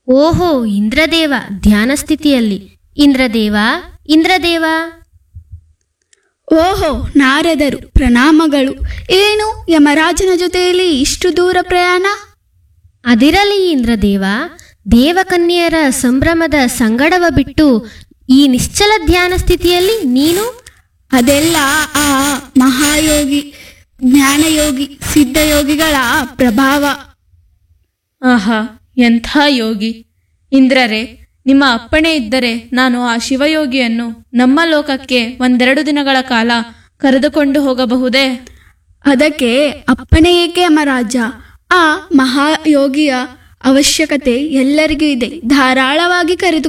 ಓಹೋ ಇಂದ್ರದೇವ ಧ್ಯಾನ ಸ್ಥಿತಿಯಲ್ಲಿ ಇಂದ್ರದೇವ ಇಂದ್ರದೇವ ಓಹೋ ನಾರದರು ಪ್ರಣಾಮಗಳು ಏನು ಯಮರಾಜನ ಜೊತೆಯಲ್ಲಿ ಇಷ್ಟು ದೂರ ಪ್ರಯಾಣ ಅದಿರಲಿ ಇಂದ್ರದೇವ ದೇವಕನ್ಯರ ಸಂಭ್ರಮದ ಸಂಗಡವ ಬಿಟ್ಟು ಈ ನಿಶ್ಚಲ ಧ್ಯಾನ ಸ್ಥಿತಿಯಲ್ಲಿ ನೀನು ಅದೆಲ್ಲ ಆ ಮಹಾಯೋಗಿ ಜ್ಞಾನಯೋಗಿ ಸಿದ್ಧಯೋಗಿಗಳ ಪ್ರಭಾವ ಆಹಾ ಎಂಥ ಯೋಗಿ ಇಂದ್ರರೇ ನಿಮ್ಮ ಅಪ್ಪಣೆ ಇದ್ದರೆ ನಾನು ಆ ಶಿವಯೋಗಿಯನ್ನು ನಮ್ಮ ಲೋಕಕ್ಕೆ ಒಂದೆರಡು ದಿನಗಳ ಕಾಲ ಕರೆದುಕೊಂಡು ಹೋಗಬಹುದೇ ಅದಕ್ಕೆ ಅಪ್ಪಣೆ ಏಕೆ ಯಮರಾಜ ಆ ಮಹಾಯೋಗಿಯ ಅವಶ್ಯಕತೆ ಎಲ್ಲರಿಗೂ ಇದೆ ಧಾರಾಳವಾಗಿ ಕರೆದು